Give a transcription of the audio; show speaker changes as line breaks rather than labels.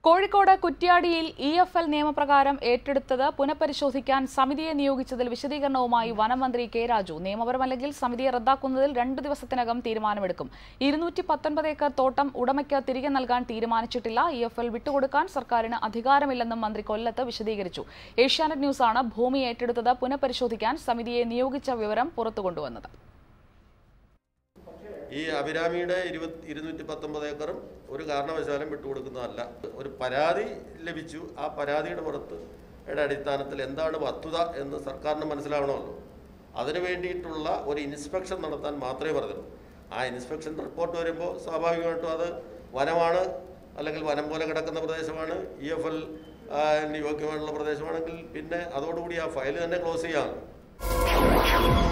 കോഴിക്കോട് കുറ്റ്യാടിയിൽ E F L നിയമപ്രകാരം ഏറ്റെടുത്തത് പുനഃപരിശോധിക്കാൻ സമിതിയെ നിയോഗിച്ചതിൽ വിശദീകരണവുമായി വനമന്ത്രി കെ രാജു നിയമപരമല്ലെങ്കിൽ സമിതിയെ റദ്ദാക്കുന്നതിൽ രണ്ടു ദിവസത്തിനകം തീരുമാനമെടുക്കും ഇരുന്നൂറ്റി പത്തൊൻപത് ഏക്കർ തോട്ടം ഉടമയ്ക്ക് തിരികെ നൽകാൻ തീരുമാനിച്ചിട്ടില്ല ഇ എഫ് എൽ വിട്ടുകൊടുക്കാൻ സർക്കാരിന് അധികാരമില്ലെന്നും മന്ത്രി കൊല്ലത്ത് വിശദീകരിച്ചു ഏഷ്യാനെറ്റ് ന്യൂസാണ് ഭൂമി ഏറ്റെടുത്തത് പുനഃപരിശോധിക്കാൻ സമിതിയെ നിയോഗിച്ച വിവരം പുറത്തുകൊണ്ടുവന്നത്
ഈ അഭിരാമിയുടെ ഇരുപത്തി ഇരുന്നൂറ്റി പത്തൊമ്പത് ഏക്കറും ഒരു കാരണവശാലും വിട്ടുകൊടുക്കുന്നതല്ല ഒരു പരാതി ലഭിച്ചു ആ പരാതിയുടെ പുറത്ത് യുടെ അടിസ്ഥാനത്തിൽ എന്താണ് വസ്തുത എന്ന് സർക്കാരിന് മനസ്സിലാവണമല്ലോ അതിനു വേണ്ടിയിട്ടുള്ള ഒരു ഇൻസ്പെക്ഷൻ നടത്താൻ മാത്രമേ പറഞ്ഞുള്ളൂ ആ ഇൻസ്പെക്ഷൻ റിപ്പോർട്ട് വരുമ്പോൾ സ്വാഭാവികമായിട്ടും അത് വനമാണ് അല്ലെങ്കിൽ വനം പോലെ കിടക്കുന്ന പ്രദേശമാണ് ഇ എഫ് എൽ യോഗ്യമായിട്ടുള്ള പ്രദേശമാണെങ്കിൽ പിന്നെ അതോടുകൂടി ആ ഫയൽ തന്നെ ക്ലോസ് ചെയ്യാം